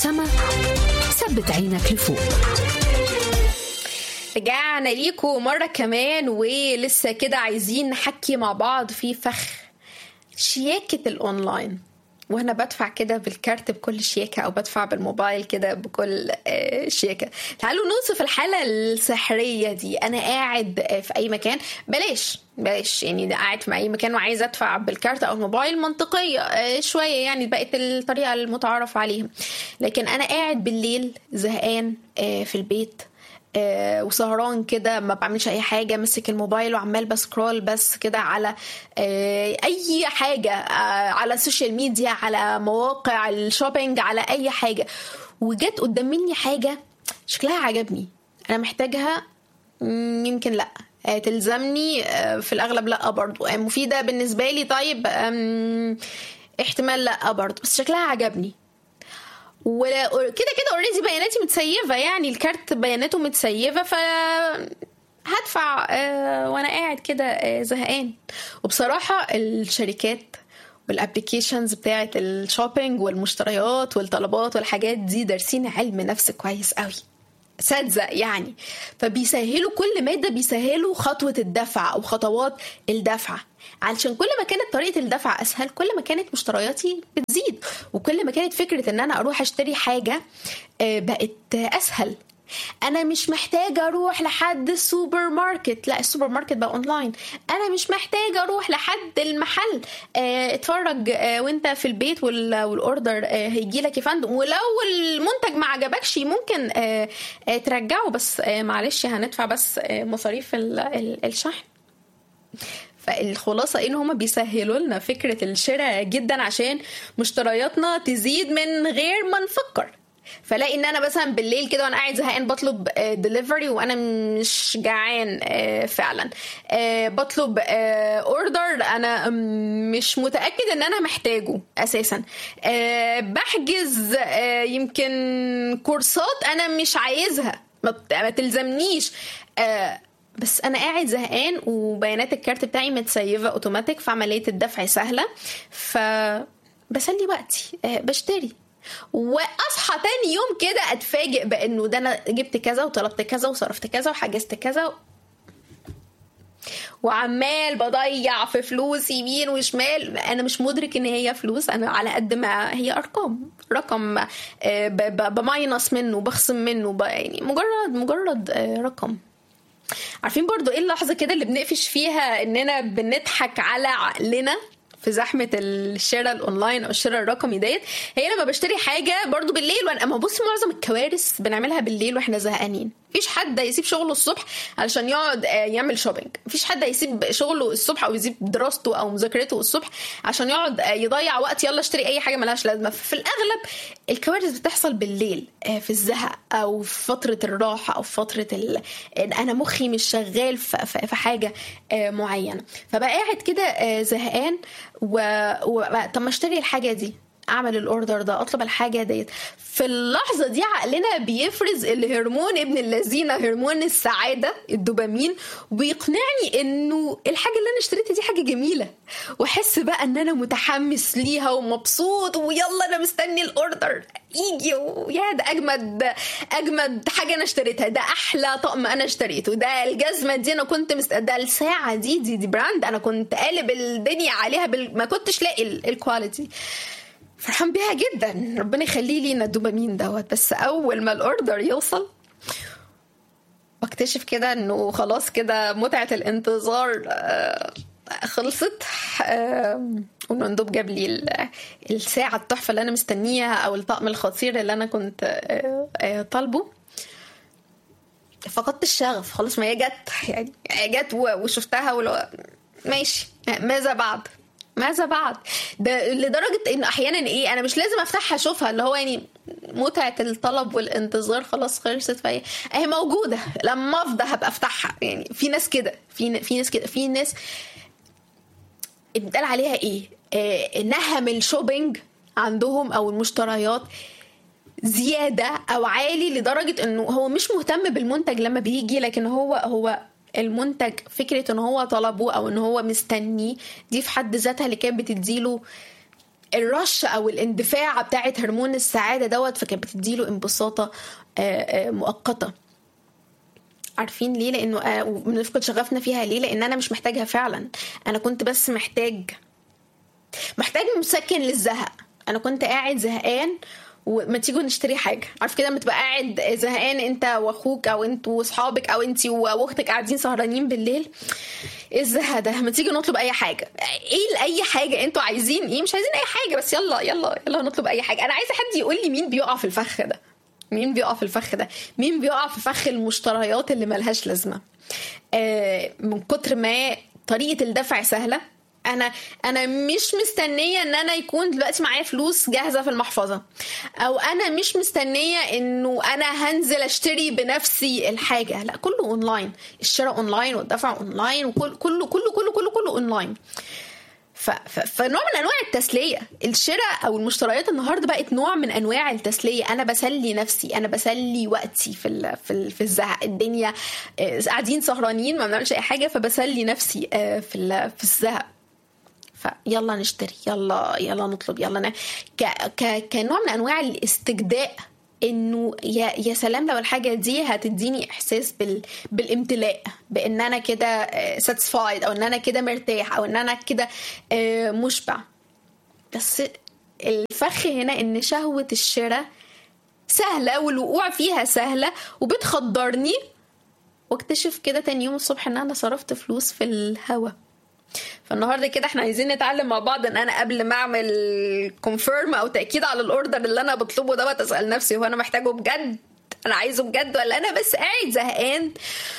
سما ثبت عينك لفوق رجعنا ليكم مرة كمان ولسه كده عايزين نحكي مع بعض في فخ شياكة الأونلاين وانا بدفع كده بالكارت بكل شياكه او بدفع بالموبايل كده بكل آه، شياكه تعالوا نوصف الحاله السحريه دي انا قاعد آه، في اي مكان بلاش بلاش يعني ده قاعد في اي مكان وعايز ادفع بالكارت او الموبايل منطقيه آه، شويه يعني بقت الطريقه المتعارف عليها لكن انا قاعد بالليل زهقان آه، في البيت آه، وسهران كده ما بعملش اي حاجه ماسك الموبايل وعمال بسكرول بس كده على آه، اي حاجه آه، على السوشيال ميديا على مواقع الشوبينج على اي حاجه وجت قدام مني حاجه شكلها عجبني انا محتاجها مم، يمكن لا آه، تلزمني آه، في الاغلب لا برضو آه، مفيده بالنسبه لي طيب آم، احتمال لا برضو بس شكلها عجبني وكده كده اوريدي بياناتي متسيفه يعني الكارت بياناته متسيفه ف هدفع آه، وانا قاعد كده آه، زهقان وبصراحه الشركات والابلكيشنز بتاعه الشوبينج والمشتريات والطلبات والحاجات دي دارسين علم نفس كويس قوي اساتذه يعني فبيسهلوا كل ماده بيسهلوا خطوه الدفع او خطوات الدفع علشان كل ما كانت طريقه الدفع اسهل كل ما كانت مشترياتي بتزيد وكل ما كانت فكره ان انا اروح اشتري حاجه آه، بقت اسهل انا مش محتاجه اروح لحد السوبر ماركت لا السوبر ماركت بقى اونلاين انا مش محتاجه اروح لحد المحل آه، اتفرج آه، وانت في البيت وال- والاوردر هيجي لك يا فندم ولو المنتج ما عجبكش ممكن آه، آه، ترجعه بس آه، معلش هندفع بس آه، مصاريف ال- ال- الشحن فالخلاصه ان هما بيسهلوا لنا فكره الشراء جدا عشان مشترياتنا تزيد من غير ما نفكر فلاقي ان انا مثلا بالليل كده وانا قاعد زهقان بطلب دليفري وانا مش جعان آه، فعلا آه، بطلب اوردر انا م- مش متاكد ان انا محتاجه اساسا آه، بحجز آه، يمكن كورسات انا مش عايزها ما بت- ما تلزمنيش آه، بس انا قاعد زهقان وبيانات الكارت بتاعي متسيفه اوتوماتيك فعمليه الدفع سهله ف بسلي وقتي آه، بشتري واصحى تاني يوم كده اتفاجئ بانه ده انا جبت كذا وطلبت كذا وصرفت كذا وحجزت كذا وعمال بضيع في فلوس يمين وشمال انا مش مدرك ان هي فلوس انا على قد ما هي ارقام رقم آه، ب- ب- بماينص منه بخصم منه ب- يعني مجرد مجرد آه، رقم عارفين برضو ايه اللحظه كده اللي بنقفش فيها اننا بنضحك على عقلنا في زحمه الشراء الاونلاين او الشراء الرقمي ديت هي لما بشتري حاجه برضو بالليل وانا اما بص معظم الكوارث بنعملها بالليل واحنا زهقانين مفيش حد هيسيب شغله الصبح علشان يقعد آه، يعمل شوبينج مفيش حد هيسيب شغله الصبح او يسيب دراسته او مذاكرته الصبح عشان يقعد آه، يضيع وقت يلا اشتري اي حاجه ملهاش لازمه في الاغلب الكوارث بتحصل بالليل آه، في الزهق او في فتره الراحه او في فتره ال... إن انا مخي مش شغال في في- في حاجه آه، معينه فبقى قاعد كده آه، زهقان و... و... طب ما اشتري الحاجه دي اعمل الاوردر ده اطلب الحاجه ديت في اللحظه دي عقلنا بيفرز الهرمون ابن اللذينه هرمون السعاده الدوبامين وبيقنعني انه الحاجه اللي انا اشتريتها دي حاجه جميله واحس بقى ان انا متحمس ليها ومبسوط ويلا انا مستني الاوردر يجي ويا ده اجمد اجمد حاجه انا اشتريتها ده احلى طقم انا اشتريته ده الجزمه دي انا كنت مست... ده الساعه دي دي دي براند انا كنت قالب الدنيا عليها بال... ما كنتش لاقي ال- الكواليتي فرحان بيها جدا ربنا يخليه لينا الدوبامين دوت بس اول ما الاوردر يوصل واكتشف كده انه خلاص كده متعه الانتظار آه، خلصت آه، والمندوب جاب لي ال- الساعه التحفه اللي انا مستنيها او الطقم الخطير اللي انا كنت آه، آه، طالبه فقدت الشغف خلاص ما هي جت يعني جت و- وشفتها ولو ماشي ماذا بعد ماذا بعد ده لدرجه ان احيانا ايه انا مش لازم افتحها اشوفها اللي هو يعني متعه الطلب والانتظار خلاص خلصت فهي اهي موجوده لما افضى هبقى افتحها يعني في ناس كده في في ناس كده في ناس اتقال عليها ايه آه نهم الشوبينج عندهم او المشتريات زياده او عالي لدرجه انه هو مش مهتم بالمنتج لما بيجي لكن هو هو المنتج فكره ان هو طلبه او ان هو مستنيه دي في حد ذاتها اللي كانت بتديله الرش او الاندفاع بتاعت هرمون السعاده دوت فكانت بتديله انبساطه آه، آه، مؤقته عارفين ليه لانه آه، وبنفقد شغفنا فيها ليه لان انا مش محتاجها فعلا انا كنت بس محتاج محتاج مسكن للزهق انا كنت قاعد زهقان وما تيجوا نشتري حاجه عارف كده لما تبقى قاعد زهقان انت واخوك او انت واصحابك او انت واختك قاعدين سهرانين بالليل ايه الزهق ده ما تيجي نطلب اي حاجه ايه اي حاجه انتوا عايزين ايه مش عايزين اي حاجه بس يلا يلا يلا نطلب اي حاجه انا عايزه حد يقول لي مين بيقع في الفخ ده مين بيقع في الفخ ده مين بيقع في فخ المشتريات اللي ملهاش لازمه آه من كتر ما طريقه الدفع سهله انا انا مش مستنيه ان انا يكون دلوقتي معايا فلوس جاهزه في المحفظه او انا مش مستنيه انه انا هنزل اشتري بنفسي الحاجه لا كله اونلاين الشراء اونلاين والدفع اونلاين وكل كله كله كله كله كله اونلاين ف... ف... فنوع من انواع التسليه الشراء او المشتريات النهارده بقت نوع من انواع التسليه انا بسلي نفسي انا بسلي وقتي في ال... في, ال... في الزهق الدنيا آه، قاعدين سهرانين ما بنعملش اي حاجه فبسلي نفسي آه، في ال... في الزهق فيلا نشتري يلا يلا نطلب يلا ن... ك... ك... كنوع من انواع الاستجداء انه يا يا سلام لو الحاجه دي هتديني احساس بال... بالامتلاء بان انا كده ساتسفايد او ان انا كده مرتاح او ان انا كده آه، مشبع بس الفخ هنا ان شهوه الشراء سهله والوقوع فيها سهله وبتخدرني واكتشف كده تاني يوم الصبح ان انا صرفت فلوس في الهوا فالنهارده كده احنا عايزين نتعلم مع بعض ان انا قبل ما اعمل كونفيرم او تاكيد على الاوردر اللي انا بطلبه دوت اسال نفسي هو انا محتاجه بجد انا عايزه بجد ولا انا بس قاعد زهقان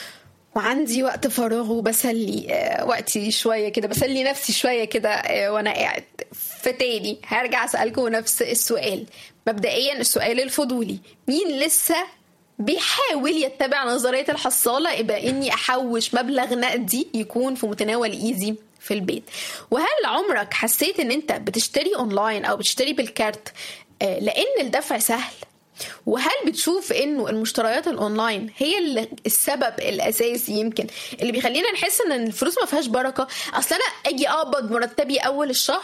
وعندي وقت فراغ وبسلي آه، وقتي شويه كده بسلي نفسي شويه كده آه، وانا قاعد فتاني هرجع اسالكم نفس السؤال مبدئيا السؤال الفضولي مين لسه بيحاول يتبع نظريه الحصاله يبقى اني احوش مبلغ نقدي يكون في متناول ايزي في البيت وهل عمرك حسيت ان انت بتشتري اونلاين او بتشتري بالكارت آه، لان الدفع سهل وهل بتشوف انه المشتريات الاونلاين هي اللي السبب الاساسي يمكن اللي بيخلينا نحس ان الفلوس ما فيهاش بركه اصل انا اجي اقبض مرتبي اول الشهر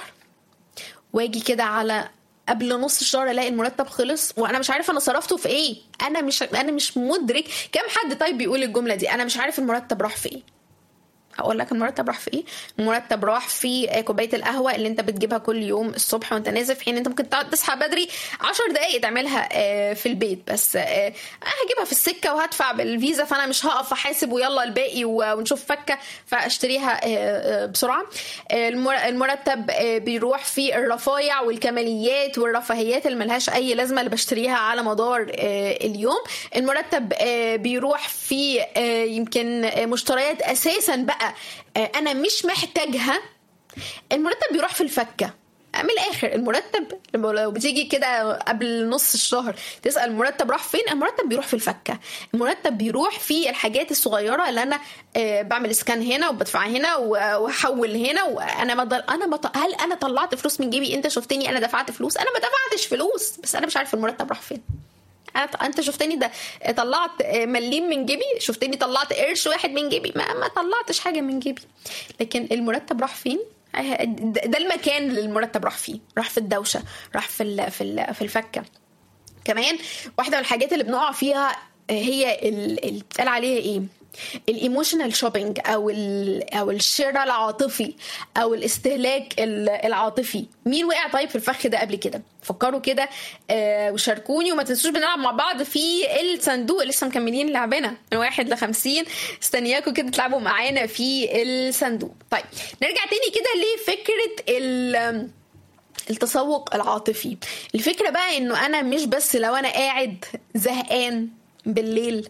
واجي كده على قبل نص الشهر الاقي المرتب خلص وانا مش عارفه انا صرفته في ايه انا مش انا مش مدرك كم حد طيب بيقول الجمله دي انا مش عارف المرتب راح في ايه اقول لك المرتب راح في ايه المرتب راح في كوبايه القهوه اللي انت بتجيبها كل يوم الصبح وانت نازل في حين انت ممكن تقعد تصحى بدري 10 دقائق تعملها آه، في البيت بس آه، هجيبها في السكه وهدفع بالفيزا فانا مش هقف احاسب ويلا الباقي و- ونشوف فكه فاشتريها آه، آه، بسرعه آه، المر- المرتب آه، بيروح في الرفايع والكماليات والرفاهيات اللي ملهاش اي لازمه اللي بشتريها على مدار آه، اليوم المرتب آه، بيروح في آه، يمكن آه، مشتريات اساسا بقى آه، انا مش محتاجها المرتب بيروح في الفكه من الاخر المرتب لما لو بتيجي كده قبل نص الشهر تسال المرتب راح فين المرتب بيروح في الفكه المرتب بيروح في الحاجات الصغيره اللي انا آه، بعمل اسكان هنا وبدفع هنا و- واحول هنا وانا ما ضل... انا ما ط... هل انا طلعت فلوس من جيبي انت شفتني انا دفعت فلوس انا ما دفعتش فلوس بس انا مش عارف المرتب راح فين أنا- انت شفتني ده طلعت مليم من جيبي شفتني طلعت قرش واحد من جيبي ما, ما طلعتش حاجه من جيبي لكن المرتب راح فين ده ده المكان اللي المرتب راح فيه راح في الدوشه راح في ال- في ال- في الفكه كمان واحده من الحاجات اللي بنقع فيها هي ال- اللي بتقال عليها ايه الايموشنال شوبينج او ال- او الشراء العاطفي او الاستهلاك ال- العاطفي مين وقع طيب في الفخ ده قبل كده فكروا كده آه وشاركوني وما تنسوش بنلعب مع بعض في الصندوق لسه مكملين لعبنا من واحد لخمسين استنياكم كده تلعبوا معانا في الصندوق طيب نرجع تاني كده لفكره ال التسوق العاطفي الفكرة بقى انه انا مش بس لو انا قاعد زهقان بالليل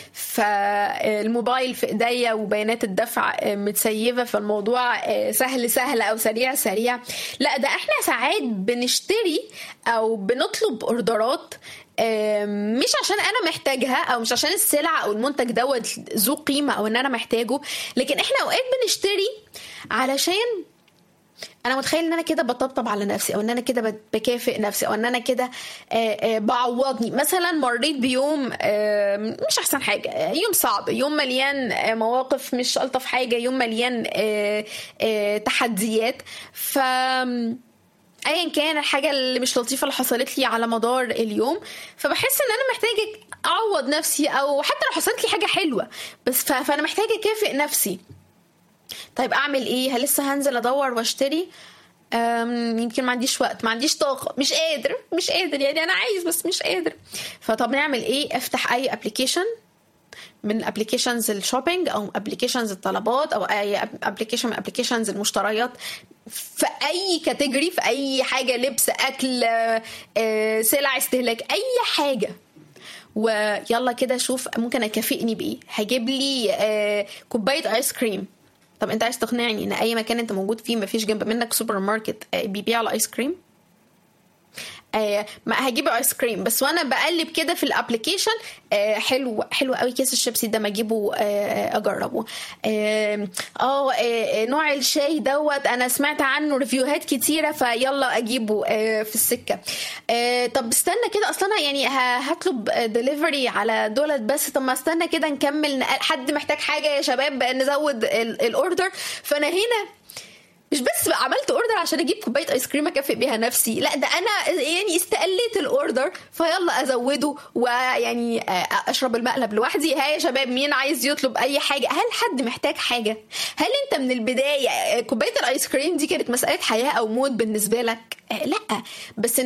فالموبايل في ايديا وبيانات الدفع متسيفة فالموضوع سهل سهل او سريع سريع لا ده احنا ساعات بنشتري او بنطلب اوردرات مش عشان انا محتاجها او مش عشان السلعه او المنتج دوت ذو قيمه او ان انا محتاجه لكن احنا اوقات بنشتري علشان انا متخيل ان انا كده بطبطب على نفسي او ان انا كده بكافئ نفسي او ان انا كده بعوضني مثلا مريت بيوم مش احسن حاجه يوم صعب يوم مليان مواقف مش الطف حاجه يوم مليان تحديات ف ايا كان الحاجه اللي مش لطيفه اللي حصلت لي على مدار اليوم فبحس ان انا محتاجه اعوض نفسي او حتى لو حصلت لي حاجه حلوه بس ف... فانا محتاجه اكافئ نفسي طيب اعمل ايه هل لسه هنزل ادور واشتري أم، يمكن ما عنديش وقت ما عنديش طاقه مش قادر مش قادر يعني انا عايز بس مش قادر فطب نعمل ايه افتح اي ابلكيشن من ابلكيشنز الشوبينج او ابلكيشنز الطلبات او اي ابلكيشن من ابلكيشنز المشتريات في اي كاتيجوري في اي حاجه لبس اكل آه، آه، سلع استهلاك اي حاجه ويلا كده شوف ممكن اكافئني بايه هجيب لي آه، كوبايه ايس كريم طب انت عايز تقنعني ان اي مكان انت موجود فيه مفيش جنب منك سوبر ماركت آه، بيبيع الايس كريم آه ما هجيب ايس كريم بس وانا بقلب كده في الابلكيشن آه حلو حلو قوي كيس الشيبسي ده ما اجيبه آه اجربه اه آه، آه، نوع الشاي دوت انا سمعت عنه ريفيوهات كتيره فيلا اجيبه آه في السكه آه طب استنى كده اصلا انا يعني ه- هطلب دليفري على دولت بس طب ما استنى كده نكمل نقل- حد محتاج حاجه يا شباب نزود ال- الاوردر فانا هنا مش بس بقى عملت اوردر عشان اجيب كوبايه ايس كريم اكافئ بيها نفسي لا ده انا يعني استقليت الاوردر فيلا ازوده ويعني آه، اشرب المقلب لوحدي ها يا شباب مين عايز يطلب اي حاجه هل حد محتاج حاجه هل انت من البدايه آه، كوبايه الايس كريم دي كانت مساله حياه او موت بالنسبه لك آه، لا بس